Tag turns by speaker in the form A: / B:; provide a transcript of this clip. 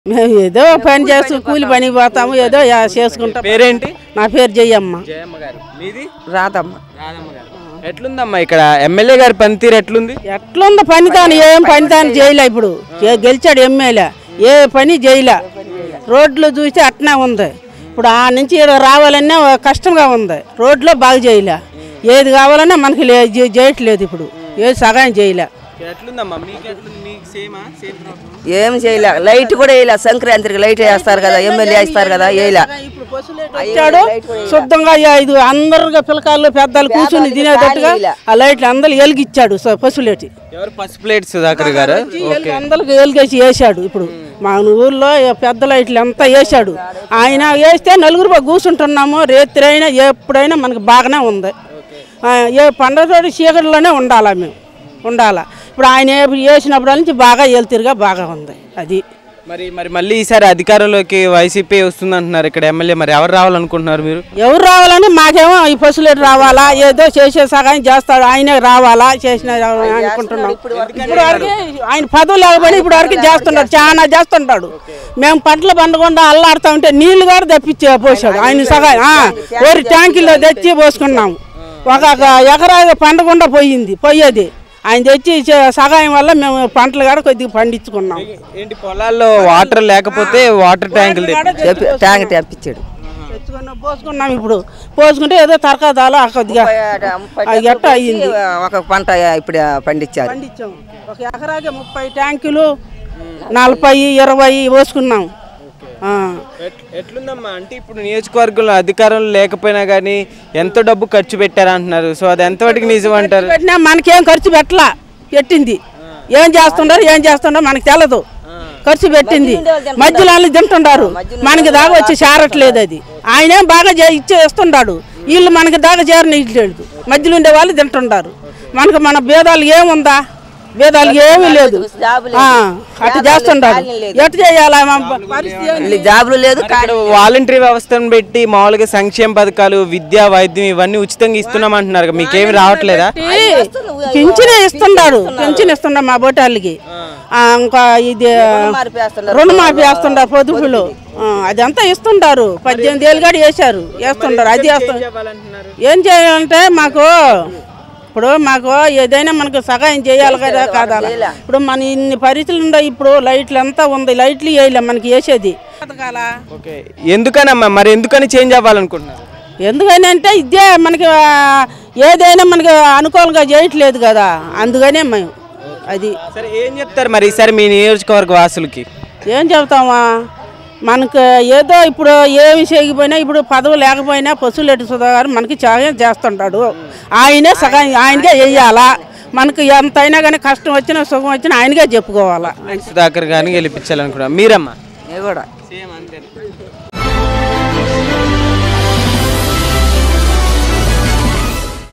A: మేము ఏదో పని చేస్తూ కూలి పని పోతాము ఏదో యా- చేసుకుంటాం
B: పేరేంటి
A: నా పేరు జయమ్మ
B: జయమ్మ గారు మీది
A: రాదమ్మ
B: రాధమ్మ గారు ఎట్లుందమ్మా ఇక్కడ ఎమ్మెల్యే గారి పనితీరు ఎట్లుంది
A: ఎట్లుందో పని తాను ఏం పని తాను చేయలే ఇప్పుడు ఏ- గెలిచాడు ఎమ్మెల్యే ఏ పని చేయలే రోడ్లు చూస్తే అట్నే ఉంది ఇప్పుడు ఆ నుంచి ఈడ రావాలన్నా కష్టంగా ఉంది రోడ్లో బాగా చేయలే ఏది కావాలన్నా మనకి లే- చే- చేయట్లేదు ఇప్పుడు ఏది సహాయం చేయలే
B: ఇక్కడ ఎట్లుందమ్మా మీకు ఎట్లుంది మీకు సేమా సేమ్ ప్రాబ్లం
C: ఏం చేయలే లైట్ కూడా వేయలే సంక్రాంతికి లైట్ వేస్తారు కదా ఎమ్మెల్యే వేస్తారు కదా వేయలే
A: వచ్చాడు శుద్ధంగా యా- ఇది అందరుగా పిల్లకాయలు పెద్దలు కూర్చుని తినేటట్టుగా ఆ లైట్లు అందరు వెలిగిచ్చాడు స- పసులేటి
B: ఎవరు ఫస్ట్ ప్లేట్ సుధాకర్ గారు
A: అందరికి వెలిగేసి వేసాడు ఇప్పుడు మా ఊర్లో ఈ పెద్ద లైట్లు అంతా వేసాడు ఆయన వేస్తే నలుగురు బాగా కూర్చుంటున్నాము రేత్రి అయినా ఎప్పుడైనా మనకు బాగానే ఉంది ఆ, ఏ పండుగ రోజు చీకటిలోనే ఉండాలా మేము ఉండాలా ఇప్పుడు ఆయన ఏ- వేసినప్పుడు నుంచి బాగా వెళ్తిరుగా బాగా ఉంది అది
B: మరి మరి మళ్ళీ ఈసారి అధికారంలోకి వైసీపీ వస్తుంది అంటున్నారు ఇక్కడ ఎమ్మెల్యే మరి ఎవరు రావాలనుకుంటున్నారు మీరు
A: ఎవరు రావాలని మాకేమో ఈ పశువులేటు రావాలా ఏదో చేసే సహాయం చేస్తాడు ఆయనే రావాలా చేసిన అనుకుంటున్నాం ఇప్పుడు వరకు ఆయన పదవి లేకపోయినా ఇప్పుడు వరకు చేస్తున్నాడు చాలా చేస్తుంటాడు మేము పంటలు పండకుండా అల్లాడుతా ఉంటే నీళ్లు కూడా తెప్పించే పోసాడు ఆయన సహాయం ఆ, ఓరి ట్యాంకుల్లో తెచ్చి పోసుకున్నాం ఒక ఒక ఎకరా పండకుండా పోయింది పోయేది ఆయన తెచ్చి ఇచ్చే సహాయం వల్ల మేము పంటలు కూడా కొద్దిగా పండించుకున్నాం
B: ఏంటి పొలాల్లో వాటర్ లేకపోతే వాటర్ ట్యాంకులు తెప్పి-
C: చెప్పి ట్యాంక్ తెప్పించాడు
A: తెచ్చుకున్నాం పోసుకున్నాం ఇప్పుడు పోసుకుంటే ఏదో తరకాదాలు కొద్దిగా అది ఎట్ట అయ్యింది
C: ఒక పంట ఇప్పుడు పండించారు
A: పండించాం ఒక ఎకరాకి ముప్పై ట్యాంకులు నలభై ఇరవై పోసుకున్నాం ఆ.
B: ఎట్- ఎట్లుందమ్మా అంటే ఇప్పుడు నియోజకవర్గంలో అధికారం లేకపోయినా కానీ ఎంతో డబ్బు ఖర్చు పెట్టారు అంటున్నారు సో అది ఎంతవరకు నిజం అంటారు
A: పెట్టినా మనకేం ఖర్చు పెట్టలా పెట్టింది ఏం చేస్తుండారు ఏం చేస్తుండారు మనకు తెలదు ఖర్చు పెట్టింది మధ్యలో వాళ్ళు తింటుండారు మనకి దాకా వచ్చి చేరట్లేదు అది ఆయనేం బాగా చే- ఇచ్చే ఇస్తుండాడు వీళ్ళు మనకి దాకా చేరనిట్లేదు మధ్యలో ఉండే వాళ్ళు తింటుండారు మనకు మన భేదాలు ఏముందా భేదాలు ఏమీ లేదు ఆ, అట్లా చేస్తుండాడు ఎట్లా చేయాలా మా పరిస్థితి ఏంది?
C: వీళ్ళు జాబులు లేదు
B: ఇక్కడ వాలంటరీ వ్యవస్థను పెట్టి మామూలుగా సంక్షేమ పథకాలు విద్యా వైద్యం ఇవన్నీ ఉచితంగా ఇస్తున్నాం అంటున్నారు కదా. మీకేమి రావట్లేదా
A: పింఛనే ఇస్తున్నాడు పింఛన్ ఇస్తున్నాడు మా బోటాళ్ళకి ఆ, ఇంకా ఇది రుణమాఫీ వేస్తుండారు పొదుపులు ఆ, అదంతా ఇస్తుంటారు పద్దెనిమిది ఏళ్ళు కూడా వేశారు వేస్తుండారు అది వేస్తున్నారు ఏం చేయాలంటే మాకు ఇప్పుడు మాకు ఏదైనా మనకు సహాయం చేయాలి కదా కాదా ఇప్పుడు మన ఇన్ని పరిస్థితులు ఉన్నాయి ఇప్పుడు లైట్లు అంతా ఉంది లైట్లు వేయలే మనకి వేసేది బతకాలా?
B: ఓకే ఎందుకనమ్మా మరి ఎందుకని చేంజ్ అవ్వాలనుకుంటున్నారు
A: ఎందుకని అంటే ఇదే మనకి ఆ, ఏదైనా మనకి అనుకూలంగా చేయట్లేదు కదా అందుకనే మేము అది
B: సరే ఏం చెప్తారు మరి ఈసారి మీ నియోజకవర్గ వాసులకి
A: ఏం చెబుతామా మనకు ఏదో ఇప్పుడు ఏమి చేయకపోయినా ఇప్పుడు పదవి లేకపోయినా పశువులెట్టి సుధా గారు మనకి సహాయం చేస్తుంటాడు ఆయనే సహాయం ఆయనకే వెయ్యాలా మనకు ఎంతైనా కానీ కష్టం వచ్చినా సుఖం వచ్చినా ఆయనకే చెప్పుకోవాలా
B: సుధాకర్ గారిని గెలిపించాలనుకుంటున్నాం మీరమ్మా
C: నేను కూడా
B: సేమ్ అంతే